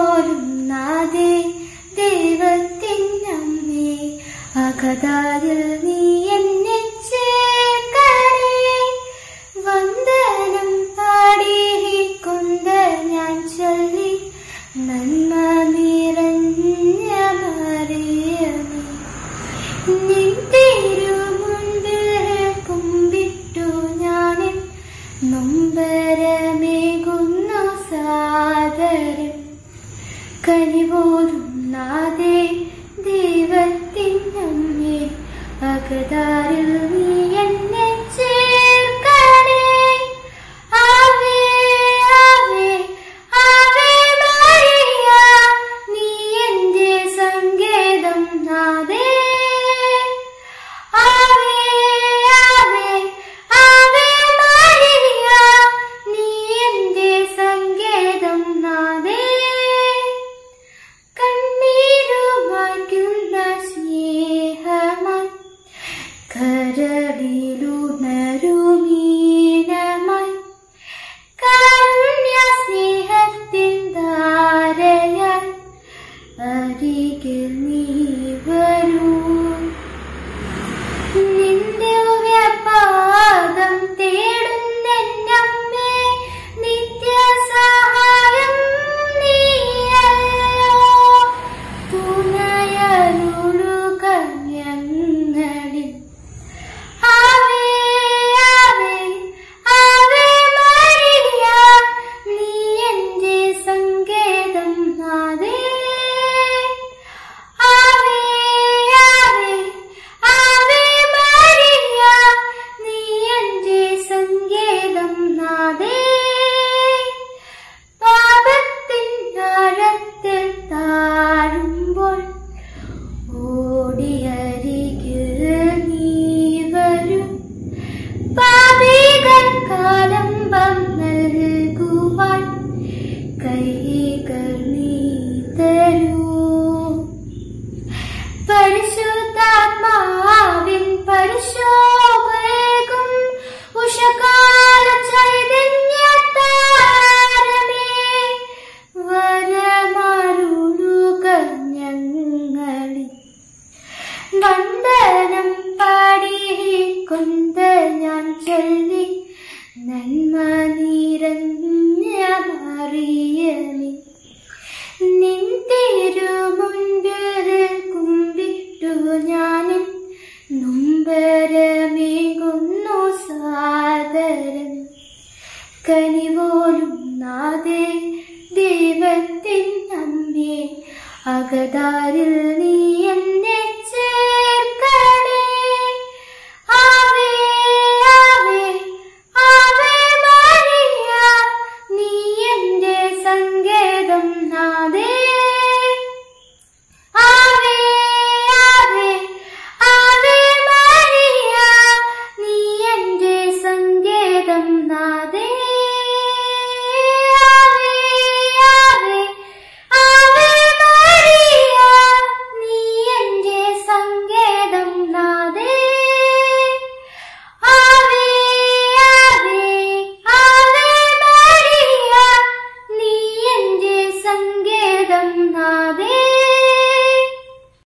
കനിപോലും നാദേ ദൈവത്തിനമ്മേ അകതാരിൽ നീ എന്നെ ചേർക്കണേ വന്ദനം പാടിയിരിക്കുന്ന ഞാൻ ചൊല്ലി നന്മ നിറഞ്ഞ മറിയമേ നിൻ തിരുമുൻപിൽ കുമ്പിട്ടു ഞാനിൻ നൊമ്പരമേകുന്നു സാദരം കനിപോലും നാദേ ദൈവത്തിനമ്മേ അകതാരിൽ നീ എന്നെ ചേർക്കണേ ആവേ ആവേ ആവേ മരിയ നീ എന്റെ സങ്കേതം നാദേ ആവേ ആവേ ആവേ മരിയ നീ എന്റെ സങ്കേതം നാദേ കണ്ണീരുമാക്കുന്ന സ്നേഹമായി കരളിലുണരുമീനമായി കാരുണ്യ സ്നേഹത്തിൻ ധാരയായി അരികിൽ നീ വരൂ നിന്റെ പാദം തേടുന്നെന്നമ്മേ നിത്യസഹായം നീയല്ലോ തുണയരുളുക ഞങ്ങളിൽ ആവേ ആവേ ആവേ മരിയ നീ എന്റെ സങ്കേതം നാദേ ആവേ ആവേ ആവേ മരിയ നീ എന്റെ സങ്കേതം നാദേ പാപത്തിൻ ആഴത്തിൽ താഴുമ്പോൾ ഓടിയരികിൽ നീ വരും പാപികൾക്കാലംബം നൽകുവാൻ കൈകൾ നീ തരൂ പരിശുദ്ധാത്മാവിൻ പരിശോഭേകും ഉഷകാല ചൈതന്യത്താരമേ വരമരുളുക ഞങ്ങളിൽ വന്ദനം പാടിക്കൊണ്ട് ഞാൻ ചൊല്ലി നന്മ നിറഞ്ഞ മറിയമേ നിൻ തിരുമുൻപിൽ കുമ്പിട്ടു ഞാനിൻ നൊമ്പരമേകുന്നു സാദരം കനിപോലും നാദേ ദൈവത്തിൻ അമ്മേ അകതാരിൽ നീ എന്നെ